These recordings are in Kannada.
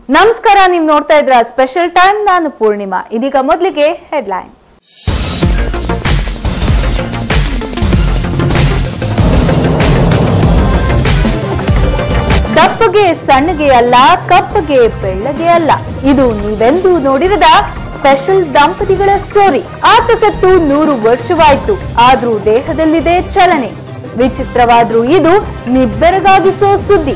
ನಮಸ್ಕಾರ ನೀವು ನೋಡ್ತಾ ಇದ್ರ ಸ್ಪೆಷಲ್ ಟೈಮ್ ನಾನು ಪೂರ್ಣಿಮಾ ಇದೀಗ ಮೊದಲಿಗೆ ಹೆಡ್ಲೈನ್ಸ್ ದಪ್ಪಗೆ ಸಣ್ಣಗೆ ಅಲ್ಲ ಕಪ್ಪಗೆ ಬೆಳ್ಳಗೆ ಅಲ್ಲ ಇದು ನೀವೆಂದೂ ನೋಡಿರದ ಸ್ಪೆಷಲ್ ದಂಪತಿಗಳ ಸ್ಟೋರಿ ಆತ ಸತ್ತು ನೂರು ವರ್ಷವಾಯ್ತು ಆದ್ರೂ ದೇಹದಲ್ಲಿದೆ ಚಲನೆ ವಿಚಿತ್ರವಾದ್ರೂ ಇದು ನಿಬ್ಬೆರಗಾಗಿಸೋ ಸುದ್ದಿ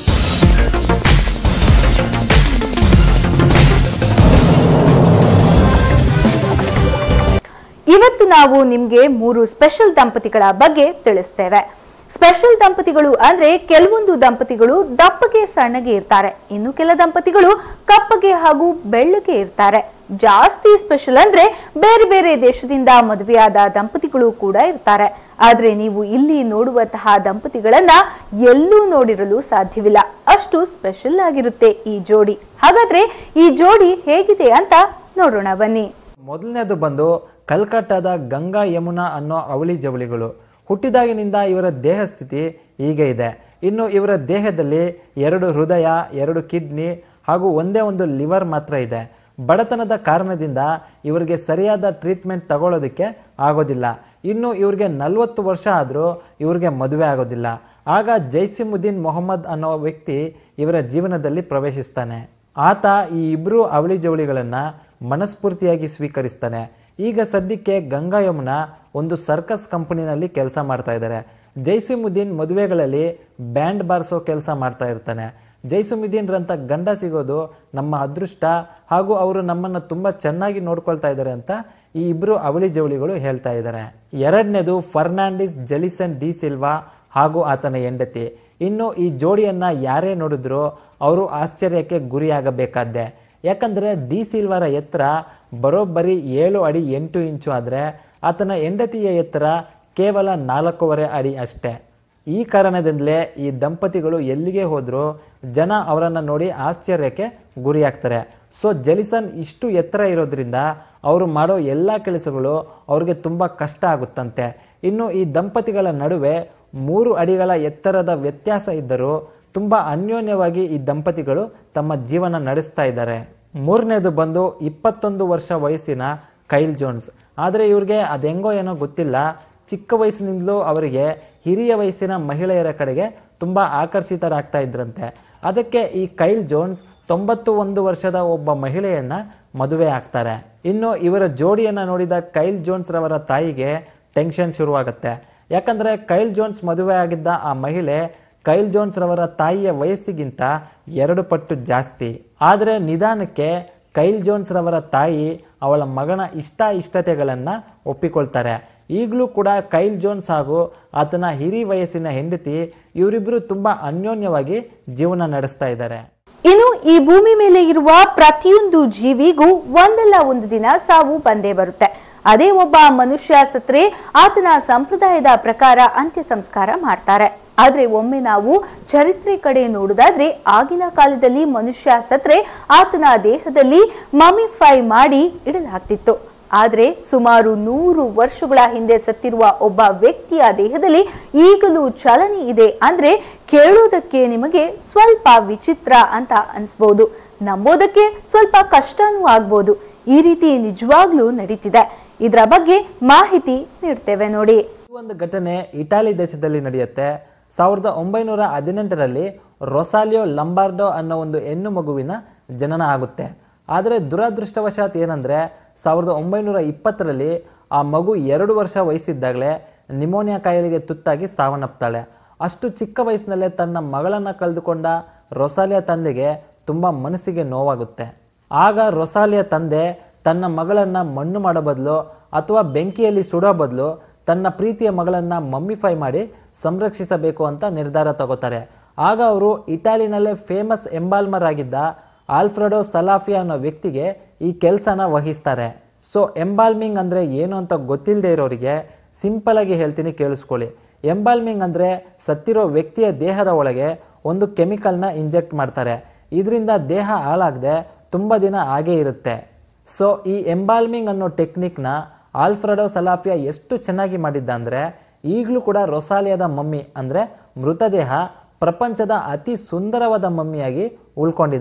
ಇವತ್ತು ನಾವು ನಿಮ್ಗೆ ಮೂರು ಸ್ಪೆಷಲ್ ದಂಪತಿಗಳ ಬಗ್ಗೆ ತಿಳಿಸ್ತೇವೆ ಸ್ಪೆಷಲ್ ದಂಪತಿಗಳು ಅಂದ್ರೆ ಕೆಲವೊಂದು ದಂಪತಿಗಳು ದಪ್ಪಗೆ ಸಣ್ಣಗೆ ಇರ್ತಾರೆ ಇನ್ನು ಕೆಲ ದಂಪತಿಗಳು ಕಪ್ಪಗೆ ಹಾಗೂ ಬೆಳ್ಳಗೆ ಇರ್ತಾರೆ ಜಾಸ್ತಿ ಸ್ಪೆಷಲ್ ಅಂದ್ರೆ ಬೇರೆ ಬೇರೆ ದೇಶದಿಂದ ಮದುವೆಯಾದ ದಂಪತಿಗಳು ಕೂಡ ಇರ್ತಾರೆ ಆದ್ರೆ ನೀವು ಇಲ್ಲಿ ನೋಡುವಂತಹ ದಂಪತಿಗಳನ್ನ ಎಲ್ಲೂ ನೋಡಿರಲು ಸಾಧ್ಯವಿಲ್ಲ ಅಷ್ಟು ಸ್ಪೆಷಲ್ ಆಗಿರುತ್ತೆ ಈ ಜೋಡಿ ಹಾಗಾದ್ರೆ ಈ ಜೋಡಿ ಹೇಗಿದೆ ಅಂತ ನೋಡೋಣ ಬನ್ನಿ ಮೊದಲನೇದು ಬಂದು ಕಲ್ಕಟ್ಟಾದ ಗಂಗಾ ಯಮುನಾ ಅನ್ನೋ ಅವಳಿ ಜವಳಿಗಳು ಹುಟ್ಟಿದಾಗಿನಿಂದ ಇವರ ದೇಹ ಸ್ಥಿತಿ ಹೀಗೆ ಇದೆ ಇನ್ನು ಇವರ ದೇಹದಲ್ಲಿ ಎರಡು ಹೃದಯ ಎರಡು ಕಿಡ್ನಿ ಹಾಗೂ ಒಂದೇ ಒಂದು ಲಿವರ್ ಮಾತ್ರ ಇದೆ ಬಡತನದ ಕಾರಣದಿಂದ ಇವರಿಗೆ ಸರಿಯಾದ ಟ್ರೀಟ್ಮೆಂಟ್ ತಗೊಳ್ಳೋದಕ್ಕೆ ಆಗೋದಿಲ್ಲ ಇನ್ನು ಇವ್ರಿಗೆ ನಲವತ್ತು ವರ್ಷ ಆದರೂ ಇವ್ರಿಗೆ ಮದುವೆ ಆಗೋದಿಲ್ಲ ಆಗ ಜೈಸಿಮುದ್ದೀನ್ ಮೊಹಮ್ಮದ್ ಅನ್ನೋ ವ್ಯಕ್ತಿ ಇವರ ಜೀವನದಲ್ಲಿ ಪ್ರವೇಶಿಸ್ತಾನೆ ಆತ ಈ ಇಬ್ಬರು ಅವಳಿ ಜವಳಿಗಳನ್ನು ಮನಸ್ಫೂರ್ತಿಯಾಗಿ ಸ್ವೀಕರಿಸ್ತಾನೆ ಈಗ ಸದ್ಯಕ್ಕೆ ಗಂಗಾ ಯಮುನಾ ಒಂದು ಸರ್ಕಸ್ ಕಂಪನಿನಲ್ಲಿ ಕೆಲಸ ಮಾಡ್ತಾ ಇದ್ದಾರೆ ಜೈಸಿಮುದ್ದೀನ್ ಮದುವೆಗಳಲ್ಲಿ ಬ್ಯಾಂಡ್ ಬಾರಿಸೋ ಕೆಲಸ ಮಾಡ್ತಾ ಇರ್ತಾನೆ ಜೈಸುಮಿದ್ದೀನ್ರಂತ ಗಂಡ ಸಿಗೋದು ನಮ್ಮ ಅದೃಷ್ಟ ಹಾಗೂ ಅವರು ನಮ್ಮನ್ನು ತುಂಬ ಚೆನ್ನಾಗಿ ನೋಡ್ಕೊಳ್ತಾ ಇದ್ದಾರೆ ಅಂತ ಈ ಇಬ್ಬರು ಅವಳಿ ಜವಳಿಗಳು ಹೇಳ್ತಾ ಇದ್ದಾರೆ ಎರಡನೇದು ಫರ್ನಾಂಡಿಸ್ ಜಲಿಸನ್ ಡಿ ಸಿಲ್ವಾ ಹಾಗೂ ಆತನ ಹೆಂಡತಿ ಇನ್ನು ಈ ಜೋಡಿಯನ್ನ ಯಾರೇ ನೋಡಿದ್ರು ಅವರು ಆಶ್ಚರ್ಯಕ್ಕೆ ಗುರಿಯಾಗಬೇಕಾದ್ದೆ ಯಾಕಂದ್ರೆ ಡಿ ಸಿಲ್ವರ ಎತ್ತರ ಬರೋಬ್ಬರಿ ಏಳು ಅಡಿ ಎಂಟು ಇಂಚು ಆದರೆ ಆತನ ಹೆಂಡತಿಯ ಎತ್ತರ ಕೇವಲ ನಾಲ್ಕೂವರೆ ಅಡಿ ಅಷ್ಟೇ ಈ ಕಾರಣದಿಂದಲೇ ಈ ದಂಪತಿಗಳು ಎಲ್ಲಿಗೆ ಹೋದರೂ ಜನ ಅವರನ್ನು ನೋಡಿ ಆಶ್ಚರ್ಯಕ್ಕೆ ಗುರಿಯಾಗ್ತಾರೆ ಸೊ ಜಲಿಸನ್ ಇಷ್ಟು ಎತ್ತರ ಇರೋದ್ರಿಂದ ಅವರು ಮಾಡೋ ಎಲ್ಲ ಕೆಲಸಗಳು ಅವ್ರಿಗೆ ತುಂಬ ಕಷ್ಟ ಆಗುತ್ತಂತೆ ಇನ್ನು ಈ ದಂಪತಿಗಳ ನಡುವೆ ಮೂರು ಅಡಿಗಳ ಎತ್ತರದ ವ್ಯತ್ಯಾಸ ಇದ್ದರೂ ತುಂಬ ಅನ್ಯೋನ್ಯವಾಗಿ ಈ ದಂಪತಿಗಳು ತಮ್ಮ ಜೀವನ ನಡೆಸ್ತಾ ಇದ್ದಾರೆ ಮೂರನೇದು ಬಂದು ಇಪ್ಪತ್ತೊಂದು ವರ್ಷ ವಯಸ್ಸಿನ ಕೈಲ್ ಜೋನ್ಸ್ ಆದರೆ ಇವ್ರಿಗೆ ಅದೆಂಗೋ ಏನೋ ಗೊತ್ತಿಲ್ಲ ಚಿಕ್ಕ ವಯಸ್ಸಿನಿಂದಲೂ ಅವರಿಗೆ ಹಿರಿಯ ವಯಸ್ಸಿನ ಮಹಿಳೆಯರ ಕಡೆಗೆ ತುಂಬ ಆಕರ್ಷಿತರಾಗ್ತಾ ಇದ್ರಂತೆ ಅದಕ್ಕೆ ಈ ಕೈಲ್ ಜೋನ್ಸ್ ತೊಂಬತ್ತು ಒಂದು ವರ್ಷದ ಒಬ್ಬ ಮಹಿಳೆಯನ್ನ ಮದುವೆ ಆಗ್ತಾರೆ ಇನ್ನು ಇವರ ಜೋಡಿಯನ್ನ ನೋಡಿದ ಕೈಲ್ ಜೋನ್ಸ್ ರವರ ತಾಯಿಗೆ ಟೆನ್ಷನ್ ಶುರುವಾಗುತ್ತೆ ಯಾಕಂದ್ರೆ ಕೈಲ್ ಜೋನ್ಸ್ ಮದುವೆ ಆಗಿದ್ದ ಆ ಮಹಿಳೆ ಕೈಲ್ ಜೋನ್ಸ್ ರವರ ತಾಯಿಯ ವಯಸ್ಸಿಗಿಂತ ಎರಡು ಪಟ್ಟು ಜಾಸ್ತಿ ಆದರೆ ನಿಧಾನಕ್ಕೆ ಕೈಲ್ ಜೋನ್ಸ್ ರವರ ತಾಯಿ ಅವಳ ಮಗನ ಇಷ್ಟ ಇಷ್ಟತೆಗಳನ್ನು ಒಪ್ಪಿಕೊಳ್ತಾರೆ ಈಗಲೂ ಕೂಡ ಕೈಲ್ ಜೋನ್ಸ್ ಹಾಗೂ ಆತನ ಹಿರಿ ವಯಸ್ಸಿನ ಹೆಂಡತಿ ಇವರಿಬ್ಬರು ತುಂಬ ಅನ್ಯೋನ್ಯವಾಗಿ ಜೀವನ ನಡೆಸ್ತಾ ಇದ್ದಾರೆ ಇನ್ನು ಈ ಭೂಮಿ ಮೇಲೆ ಇರುವ ಪ್ರತಿಯೊಂದು ಜೀವಿಗೂ ಒಂದಲ್ಲ ಒಂದು ದಿನ ಸಾವು ಬಂದೇ ಬರುತ್ತೆ ಅದೇ ಒಬ್ಬ ಮನುಷ್ಯ ಸತ್ರೆ ಆತನ ಸಂಪ್ರದಾಯದ ಪ್ರಕಾರ ಅಂತ್ಯ ಸಂಸ್ಕಾರ ಮಾಡ್ತಾರೆ ಆದ್ರೆ ಒಮ್ಮೆ ನಾವು ಚರಿತ್ರೆ ಕಡೆ ನೋಡುದಾದ್ರೆ ಆಗಿನ ಕಾಲದಲ್ಲಿ ಮನುಷ್ಯ ಸತ್ರೆ ಆತನ ದೇಹದಲ್ಲಿ ಮಮಿಫೈ ಮಾಡಿ ಇಡಲಾಗ್ತಿತ್ತು ಆದ್ರೆ ಸುಮಾರು ನೂರು ವರ್ಷಗಳ ಹಿಂದೆ ಸತ್ತಿರುವ ಒಬ್ಬ ವ್ಯಕ್ತಿಯ ದೇಹದಲ್ಲಿ ಈಗಲೂ ಚಲನೆ ಇದೆ ಅಂದ್ರೆ ಕೇಳೋದಕ್ಕೆ ನಿಮಗೆ ಸ್ವಲ್ಪ ವಿಚಿತ್ರ ಅಂತ ಅನ್ಸ್ಬೋದು ನಂಬೋದಕ್ಕೆ ಸ್ವಲ್ಪ ಕಷ್ಟನೂ ಆಗ್ಬೋದು ಈ ರೀತಿ ನಿಜವಾಗ್ಲೂ ನಡೀತಿದೆ ಇದರ ಬಗ್ಗೆ ಮಾಹಿತಿ ನೀಡ್ತೇವೆ ನೋಡಿ ಈ ಒಂದು ಘಟನೆ ಇಟಾಲಿ ದೇಶದಲ್ಲಿ ನಡೆಯುತ್ತೆ ಸಾವಿರದ ಒಂಬೈನೂರ ಹದಿನೆಂಟರಲ್ಲಿ ರೊಸಾಲಿಯೋ ಲಂಬಾರ್ಡೋ ಅನ್ನೋ ಒಂದು ಹೆಣ್ಣು ಮಗುವಿನ ಜನನ ಆಗುತ್ತೆ ಆದರೆ ದುರದೃಷ್ಟವಶಾತ್ ಏನಂದರೆ ಸಾವಿರದ ಒಂಬೈನೂರ ಇಪ್ಪತ್ತರಲ್ಲಿ ಆ ಮಗು ಎರಡು ವರ್ಷ ವಯಸ್ಸಿದ್ದಾಗಲೇ ನಿಮೋನಿಯಾ ಕಾಯಿಲೆಗೆ ತುತ್ತಾಗಿ ಸಾವನ್ನಪ್ತಾಳೆ ಅಷ್ಟು ಚಿಕ್ಕ ವಯಸ್ಸಿನಲ್ಲೇ ತನ್ನ ಮಗಳನ್ನು ಕಳೆದುಕೊಂಡ ರೊಸಾಲಿಯಾ ತಂದೆಗೆ ತುಂಬ ಮನಸ್ಸಿಗೆ ನೋವಾಗುತ್ತೆ ಆಗ ರೊಸಾಲಿಯ ತಂದೆ ತನ್ನ ಮಗಳನ್ನ ಮಣ್ಣು ಮಾಡೋ ಬದಲು ಅಥವಾ ಬೆಂಕಿಯಲ್ಲಿ ಸುಡೋ ಬದಲು ತನ್ನ ಪ್ರೀತಿಯ ಮಗಳನ್ನ ಮಮ್ಮಿಫೈ ಮಾಡಿ ಸಂರಕ್ಷಿಸಬೇಕು ಅಂತ ನಿರ್ಧಾರ ತಗೋತಾರೆ ಆಗ ಅವರು ಇಟಾಲಿನಲ್ಲೇ ಫೇಮಸ್ ಎಂಬಾಲ್ಮರ್ ಆಗಿದ್ದ ಆಲ್ಫ್ರೆಡೋ ಸಲಾಫಿ ಅನ್ನೋ ವ್ಯಕ್ತಿಗೆ ಈ ಕೆಲಸನ ವಹಿಸ್ತಾರೆ ಸೊ ಎಂಬಾಲ್ಮಿಂಗ್ ಅಂದರೆ ಏನು ಅಂತ ಗೊತ್ತಿಲ್ಲದೆ ಇರೋರಿಗೆ ಸಿಂಪಲ್ ಆಗಿ ಹೇಳ್ತೀನಿ ಕೇಳಿಸ್ಕೊಳ್ಳಿ ಎಂಬಾಲ್ಮಿಂಗ್ ಅಂದರೆ ಸತ್ತಿರೋ ವ್ಯಕ್ತಿಯ ದೇಹದ ಒಳಗೆ ಒಂದು ಕೆಮಿಕಲ್ನ ಇಂಜೆಕ್ಟ್ ಮಾಡ್ತಾರೆ ಇದರಿಂದ ದೇಹ ಹಾಳಾಗದೆ ತುಂಬ ದಿನ ಹಾಗೇ ಇರುತ್ತೆ ಸೊ ಈ ಎಂಬಾಲ್ಮಿಂಗ್ ಅನ್ನೋ ಟೆಕ್ನಿಕ್ನ ಆಲ್ಫ್ರೆಡೋ ಸಲಾಫಿಯಾ ಎಷ್ಟು ಚೆನ್ನಾಗಿ ಮಾಡಿದ್ದ ಅಂದರೆ ಈಗಲೂ ಕೂಡ ರೊಸಾಲಿಯಾದ ಮಮ್ಮಿ ಅಂದರೆ ಮೃತದೇಹ ಪ್ರಪಂಚದ ಅತಿ ಸುಂದರವಾದ ಮಮ್ಮಿಯಾಗಿ ಉಳ್ಕೊಂಡಿದೆ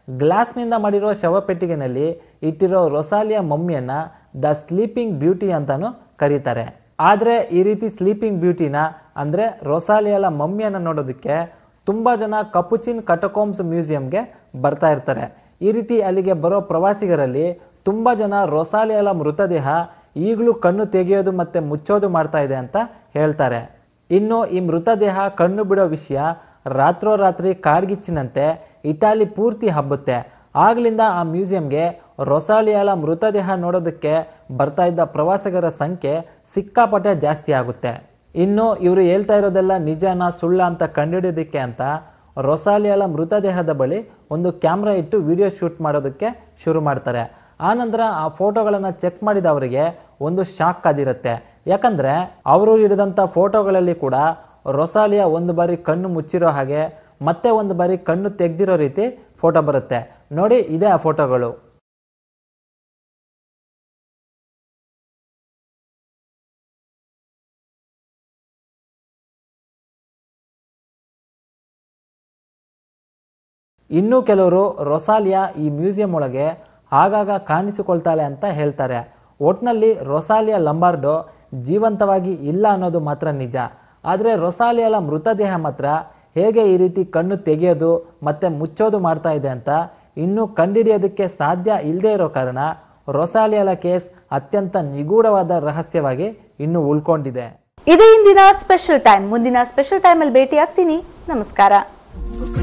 ಗ್ಲಾಸ್ನಿಂದ ಮಾಡಿರೋ ಶವಪೆಟ್ಟಿಗೆನಲ್ಲಿ ಇಟ್ಟಿರೋ ರೊಸಾಲಿಯ ಮಮ್ಮಿಯನ್ನ ದ ಸ್ಲೀಪಿಂಗ್ ಬ್ಯೂಟಿ ಅಂತಾನು ಕರೀತಾರೆ ಆದರೆ ಈ ರೀತಿ ಸ್ಲೀಪಿಂಗ್ ಬ್ಯೂಟಿನ ಅಂದರೆ ರೊಸಾಲಿಯಲ ಮಮ್ಮಿಯನ್ನು ನೋಡೋದಕ್ಕೆ ತುಂಬ ಜನ ಕಪುಚಿನ್ ಕಟಕೋಮ್ಸ್ ಮ್ಯೂಸಿಯಂಗೆ ಬರ್ತಾ ಇರ್ತಾರೆ ಈ ರೀತಿ ಅಲ್ಲಿಗೆ ಬರೋ ಪ್ರವಾಸಿಗರಲ್ಲಿ ತುಂಬ ಜನ ರೊಸಾಲಿಯಲ ಮೃತದೇಹ ಈಗಲೂ ಕಣ್ಣು ತೆಗೆಯೋದು ಮತ್ತು ಮುಚ್ಚೋದು ಮಾಡ್ತಾ ಇದೆ ಅಂತ ಹೇಳ್ತಾರೆ ಇನ್ನು ಈ ಮೃತದೇಹ ಕಣ್ಣು ಬಿಡೋ ವಿಷಯ ರಾತ್ರೋರಾತ್ರಿ ಕಾಡ್ಗಿಚ್ಚಿನಂತೆ ಇಟಾಲಿ ಪೂರ್ತಿ ಹಬ್ಬುತ್ತೆ ಆಗ್ಲಿಂದ ಆ ಮ್ಯೂಸಿಯಂಗೆ ರೊಸಾಲಿಯಾಲ ಮೃತದೇಹ ನೋಡೋದಕ್ಕೆ ಬರ್ತಾ ಇದ್ದ ಪ್ರವಾಸಿಗರ ಸಂಖ್ಯೆ ಸಿಕ್ಕಾಪಟ್ಟೆ ಜಾಸ್ತಿ ಆಗುತ್ತೆ ಇನ್ನು ಇವರು ಹೇಳ್ತಾ ಇರೋದೆಲ್ಲ ನಿಜನ ಸುಳ್ಳ ಅಂತ ಕಂಡುಹಿಡಿಯೋದಕ್ಕೆ ಅಂತ ರೊಸಾಲಿಯಾಲ ಮೃತದೇಹದ ಬಳಿ ಒಂದು ಕ್ಯಾಮ್ರಾ ಇಟ್ಟು ವಿಡಿಯೋ ಶೂಟ್ ಮಾಡೋದಕ್ಕೆ ಶುರು ಮಾಡ್ತಾರೆ ಆನಂತರ ಆ ಫೋಟೋಗಳನ್ನು ಚೆಕ್ ಮಾಡಿದವರಿಗೆ ಒಂದು ಶಾಕ್ ಆದಿರುತ್ತೆ ಯಾಕಂದ್ರೆ ಅವರು ಹಿಡಿದಂಥ ಫೋಟೋಗಳಲ್ಲಿ ಕೂಡ ರೊಸಾಲಿಯಾ ಒಂದು ಬಾರಿ ಕಣ್ಣು ಮುಚ್ಚಿರೋ ಹಾಗೆ ಮತ್ತೆ ಒಂದು ಬಾರಿ ಕಣ್ಣು ತೆಗ್ದಿರೋ ರೀತಿ ಫೋಟೋ ಬರುತ್ತೆ ನೋಡಿ ಇದೇ ಆ ಫೋಟೋಗಳು ಇನ್ನು ಕೆಲವರು ರೊಸಾಲಿಯಾ ಈ ಮ್ಯೂಸಿಯಂ ಒಳಗೆ ಆಗಾಗ ಕಾಣಿಸಿಕೊಳ್ತಾಳೆ ಅಂತ ಹೇಳ್ತಾರೆ ಒಟ್ನಲ್ಲಿ ರೊಸಾಲಿಯಾ ಲಂಬಾರ್ಡೋ ಜೀವಂತವಾಗಿ ಇಲ್ಲ ಅನ್ನೋದು ಮಾತ್ರ ನಿಜ ಆದರೆ ರೊಸಾಲಿಯಾಲ ಮೃತದೇಹ ಮಾತ್ರ ಹೇಗೆ ಈ ರೀತಿ ಕಣ್ಣು ತೆಗೆಯೋದು ಮತ್ತೆ ಮುಚ್ಚೋದು ಮಾಡ್ತಾ ಇದೆ ಅಂತ ಇನ್ನೂ ಕಂಡಿಡಿಯೋದಕ್ಕೆ ಸಾಧ್ಯ ಇಲ್ಲದೆ ಇರೋ ಕಾರಣ ರೊಸಾಲಿಯಾಲ ಕೇಸ್ ಅತ್ಯಂತ ನಿಗೂಢವಾದ ರಹಸ್ಯವಾಗಿ ಇನ್ನೂ ಉಳ್ಕೊಂಡಿದೆ ಇದು ಇಂದಿನ ಸ್ಪೆಷಲ್ ಟೈಮ್ ಮುಂದಿನ ಸ್ಪೆಷಲ್ ಟೈಮಲ್ಲಿ ಭೇಟಿ ಆಗ್ತೀನಿ ನಮಸ್ಕಾರ